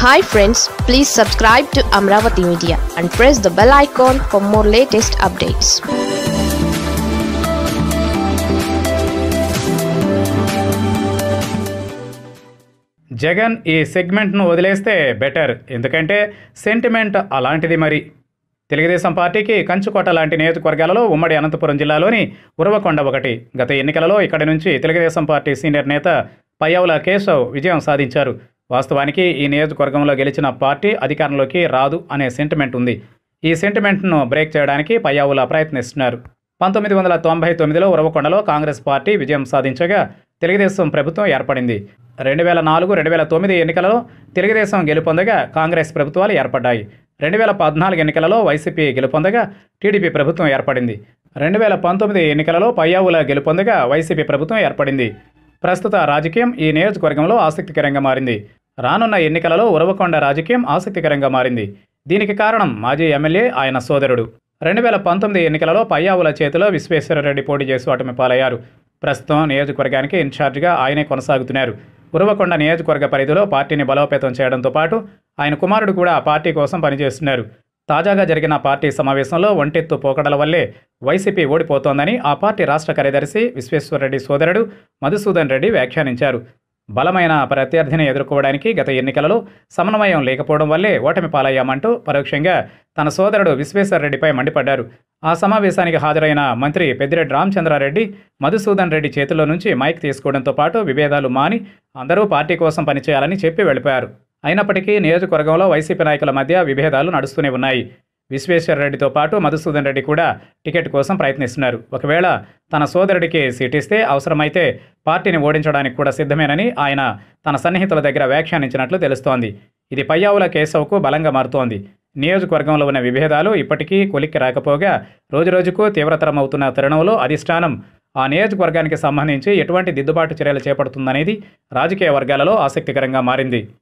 hi friends please subscribe to Amaravati media and press the bell icon for more latest updates Jagan ఈ సెగ్మెంట్ను వదిలేస్తే better ఎందుకంటే sentiment అలాంటిది మరి తెలుగుదేశం పార్టీకి కంచుకోట లాంటి నియోజకవర్గాలలో ఉమ్మడి అనంతపురం జిల్లాలోని ఉరవకొండ ఒకటి గత ఎన్నికలలో ఇక్కడి నుంచి తెలుగుదేశం పార్టీ సీనియర్ నేత పయ్యావుల కేశవ్ విజయం సాధించారు వాస్తవానికి ఈ నియోజకవర్గంలో గెలిచిన పార్టీ అధికారంలోకి రాదు అనే సెంటిమెంట్ ఉంది ఈ సెంటిమెంట్ను బ్రేక్ చేయడానికి పయ్యావుల ప్రయత్నిస్తున్నారు పంతొమ్మిది వందల తొంభై తొమ్మిదిలో ఉరవకొండలో కాంగ్రెస్ పార్టీ విజయం సాధించగా తెలుగుదేశం ప్రభుత్వం ఏర్పడింది రెండు వేల నాలుగు రెండు వేల తొమ్మిది ఎన్నికలలో తెలుగుదేశం గెలుపొందగా కాంగ్రెస్ ప్రభుత్వాలు ఏర్పడ్డాయి రెండు వేల పద్నాలుగు ఎన్నికలలో వైసీపీ గెలుపొందగా టీడీపీ ప్రభుత్వం ఏర్పడింది రెండు వేల పంతొమ్మిది ఎన్నికలలో పయ్యావుల గెలుపొందగా వైసీపీ ప్రభుత్వం ఏర్పడింది ప్రస్తుత రాజకీయం ఈ నియోజకవర్గంలో ఆసక్తికరంగా మారింది రానున్న ఎన్నికలలో ఉరవకొండ రాజకీయం ఆసక్తికరంగా మారింది దీనికి కారణం మాజీ ఎమ్మెల్యే ఆయన సోదరుడు రెండు వేల పంతొమ్మిది ఎన్నికలలో పయ్యావుల చేతిలో విశ్వేశ్వరరెడ్డి పోటీ చేసి ఓటమి పాలయ్యారు ప్రస్తుతం నియోజకవర్గానికి ఇన్ఛార్జిగా ఆయనే కొనసాగుతున్నారు ఉరవకొండ నియోజకవర్గ పరిధిలో పార్టీని బలోపేతం చేయడంతో పాటు ఆయన కుమారుడు కూడా ఆ పార్టీ కోసం పనిచేస్తున్నారు తాజాగా జరిగిన పార్టీ సమావేశంలో ఒంటెత్తు పోకడల వల్లే వైసీపీ ఓడిపోతోందని ఆ పార్టీ రాష్ట్ర కార్యదర్శి విశ్వేశ్వరరెడ్డి సోదరుడు మధుసూదన్ రెడ్డి వ్యాఖ్యానించారు బలమైన ప్రత్యర్థిని ఎదుర్కోవడానికి గత ఎన్నికలలో సమన్వయం లేకపోవడం వల్లే ఓటమి పాలయ్యామంటూ పరోక్షంగా తన సోదరుడు విశ్వేశ్వరరెడ్డిపై మండిపడ్డారు ఆ సమావేశానికి హాజరైన మంత్రి పెద్దిరెడ్డి రామచంద్రారెడ్డి మధుసూదన్ రెడ్డి చేతుల్లో నుంచి మైక్ తీసుకోవడంతో పాటు విభేదాలు మాని అందరూ పార్టీ కోసం పనిచేయాలని చెప్పి వెళ్ళిపోయారు అయినప్పటికీ నియోజకవర్గంలో వైసీపీ నాయకుల మధ్య విభేదాలు నడుస్తూనే ఉన్నాయి విశ్వేశ్వరరెడ్డితో పాటు మధుసూదన్ రెడ్డి కూడా టికెట్ కోసం ప్రయత్నిస్తున్నారు ఒకవేళ తన సోదరుడికి సీట్ ఇస్తే అవసరమైతే పార్టీని ఓడించడానికి కూడా సిద్ధమేనని ఆయన తన సన్నిహితుల దగ్గర వ్యాఖ్యానించినట్లు తెలుస్తోంది ఇది పయ్యావుల కేశవ్కు బలంగా మారుతోంది నియోజకవర్గంలో ఉన్న విభేదాలు ఇప్పటికీ కొలిక్కి రాకపోగా రోజురోజుకు తీవ్రతరమవుతున్న తరుణంలో అధిష్టానం ఆ నియోజకవర్గానికి సంబంధించి ఎటువంటి దిద్దుబాటు చర్యలు చేపడుతుందనేది రాజకీయ వర్గాలలో ఆసక్తికరంగా మారింది